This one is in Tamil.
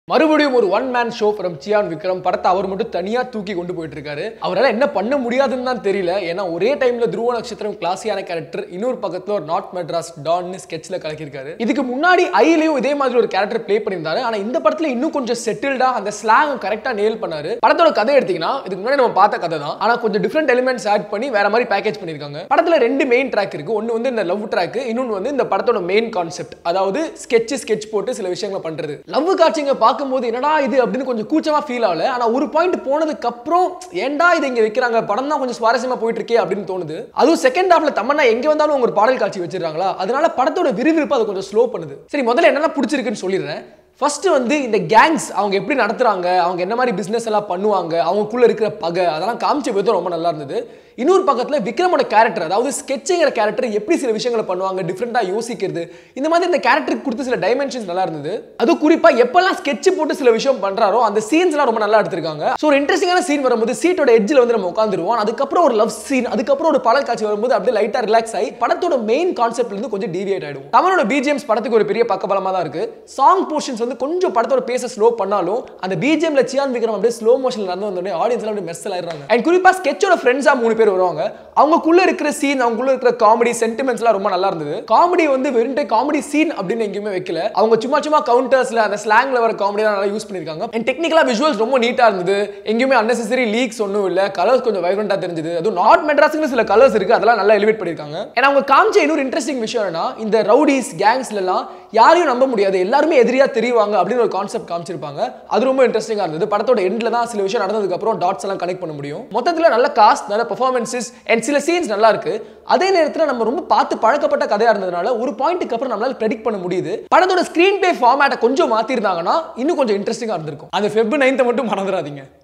மறுபடியும் ஒரு one man show from Chiyaan Vikram படத்தை அவர் மட்டும் தனியா தூக்கி கொண்டு போயிட்டு இருக்காரு அவரால் என்ன பண்ண முடியாதுன்னு தான் தெரியல ஏன்னா ஒரே டைம்ல துருவ நட்சத்திரம் கிளாஸியான கேரக்டர் இன்னொரு பக்கத்துல ஒரு நார்த் மெட்ராஸ் டான்னு ஸ்கெட்ச்ல கலக்கியிருக்காரு இதுக்கு முன்னாடி ஐலயும் இதே மாதிரி ஒரு கேரக்டர் ப்ளே பண்ணியிருந்தாரு ஆனா இந்த படத்துல இன்னும் கொஞ்சம் செட்டில்டா அந்த ஸ்லாங் கரெக்டா நேல் பண்ணாரு படத்தோட கதை எடுத்தீங்கன்னா இதுக்கு முன்னாடி நம்ம பார்த்த கதை தான் ஆனா கொஞ்சம் டிஃப்ரெண்ட் எலிமெண்ட்ஸ் ஆட் பண்ணி வேற மாதிரி பேக்கேஜ் பண்ணிருக்காங்க படத்துல ரெண்டு மெயின் ட்ராக் இருக்கு ஒன்னு வந்து இந்த லவ் ட்ராக் இன்னொன்னு வந்து இந்த படத்தோட மெயின் கான்செப்ட் அதாவது ஸ்கெட்ச் ஸ்கெட்ச் போட்டு சில விஷயங்களை பண்றது லவ் காட்சிங்க பார்க்கும்போது என்னடா இது அப்படின்னு கொஞ்சம் கூச்சமா ஃபீல் ஆகல ஆனா ஒரு பாயிண்ட் போனதுக்கு அப்புறம் ஏன்டா இதை இங்க வைக்கிறாங்க படம் தான் கொஞ்சம் சுவாரஸ்யமா போயிட்டு இருக்கே அப்படின்னு தோணுது அதுவும் செகண்ட் ஹாஃப்ல தமன்னா எங்க வந்தாலும் அவங்க ஒரு பாடல் காட்சி வச்சிருக்காங்களா அதனால படத்தோட விறுவிறுப்பு அதை கொஞ்சம் ஸ்லோ பண்ணுது சரி முதல்ல என்னென்ன பிடிச்சிருக்குன்னு சொல்லிடுறேன் ஃபர்ஸ்ட் வந்து இந்த கேங்ஸ் அவங்க எப்படி நடத்துறாங்க அவங்க என்ன மாதிரி பிசினஸ் எல்லாம் பண்ணுவாங்க அவங்களுக்குள்ள இருக்கிற பகை அதெல்லாம் காமிச்ச விதம் ரொம்ப நல்லா இருந்தது இன்னொரு பக்கத்துல விக்ரமோட கேரக்டர் அதாவது ஸ்கெட்சுங்கிற கேரக்டர் எப்படி சில விஷயங்களை பண்ணுவாங்க டிஃப்ரெண்டா யோசிக்கிறது இந்த மாதிரி இந்த கேரக்டருக்கு கொடுத்த சில டைமென்ஷன்ஸ் நல்லா இருந்தது அது குறிப்பா எப்பெல்லாம் ஸ்கெட்ச் போட்டு சில விஷயம் பண்றாரோ அந்த சீன்ஸ் எல்லாம் ரொம்ப நல்லா எடுத்திருக்காங்க ஸோ ஒரு இன்ட்ரெஸ்டிங்கான சீன் வரும்போது சீட்டோட எட்ஜில் வந்து நம்ம உட்காந்துருவோம் அதுக்கப்புறம் ஒரு லவ் சீன் அதுக்கப்புறம் ஒரு பாடல் காட்சி வரும்போது அப்படியே லைட்டா ரிலாக்ஸ் ஆகி படத்தோட மெயின் கான்செப்ட்ல இருந்து கொஞ்சம் டீவியேட் ஆயிடும் தமிழோட பிஜிஎம்ஸ் படத்துக்கு ஒரு பெரிய பக்கபலமா தான் இருக்கு சாங் போர்ஷன்ஸ் வந்து கொஞ்சம் படத்தோட பேச ஸ்லோ பண்ணாலும் அந்த பிஜிஎம்ல சியான் விக்ரம் அப்படியே ஸ்லோ மோஷன்ல நடந்து வந்தோடனே ஆடியன்ஸ் எல்லாம் அப்படியே மெர்சல் ஆயிடுறாங்க அண்ட் குறிப்பா ஸ்கெட்சோட ஃப்ரெண்ட்ஸா மூணு பேர் வருவாங்க அவங்களுக்குள்ள இருக்கிற சீன் அவங்களுக்குள்ள இருக்கிற காமெடி சென்டிமெண்ட்ஸ் எல்லாம் ரொம்ப நல்லா இருந்தது காமெடி வந்து வெறும் காமெடி சீன் அப்படின்னு எங்கேயுமே வைக்கல அவங்க சும்மா சும்மா கவுண்டர்ஸ்ல அந்த ஸ்லாங்ல வர காமெடி நல்லா யூஸ் பண்ணிருக்காங்க அண்ட் டெக்னிக்கலா விஷுவல்ஸ் ரொம்ப நீட்டா இருந்தது எங்கேயுமே அன்னெசரி லீக்ஸ் ஒன்றும் இல்ல கலர்ஸ் கொஞ்சம் வைப்ரண்டா தெரிஞ்சது அதுவும் நார்த் மெட்ராஸ்க்கு சில கலர்ஸ் இருக்கு அதெல்லாம் நல்லா எலிவேட் பண்ணிருக்காங்க ஏன்னா அவங்க காமிச்ச இன்னொரு இன்ட்ரெஸ்டிங் விஷயம் என்னன்னா இந்த ரவுடிஸ் கேங்ஸ்ல எல்லாம் யாரையும் நம்ப முடியாது எல்லாருமே எதிரியா தெரிவாங்க அப்படின்னு ஒரு கான்செப்ட் காமிச்சிருப்பாங்க அது ரொம்ப இன்ட்ரெஸ்டிங்கா இருந்தது படத்தோட எண்ட்ல தான் சில விஷயம் நடந்ததுக்கு அப்புறம் டாட்ஸ் எல்லாம் கனெக்ட் பண்ண முடியும் மொத்தத்துல நல்ல காஸ்ட் நல்ல பெர்ஃபார்மன்சஸ் அண்ட் சில சீன்ஸ் நல்லா இருக்கு அதே நேரத்தில் நம்ம ரொம்ப பார்த்து பழக்கப்பட்ட கதையா இருந்ததுனால ஒரு பாயிண்ட்டுக்கு அப்புறம் நம்மளால ப்ரெடிக்ட் பண்ண முடியுது படத்தோட ஸ்கிரீன் பே ஃபார்மேட்டை கொஞ்சம் மாத்திருந்தாங்கன்னா இன்னும் கொஞ்சம் இன்ட்ரெஸ்டிங்கா இருந்திருக்கும் அந்த ஃபெப் நைன்த்தை மட்டும் மறந்துடாதீங்க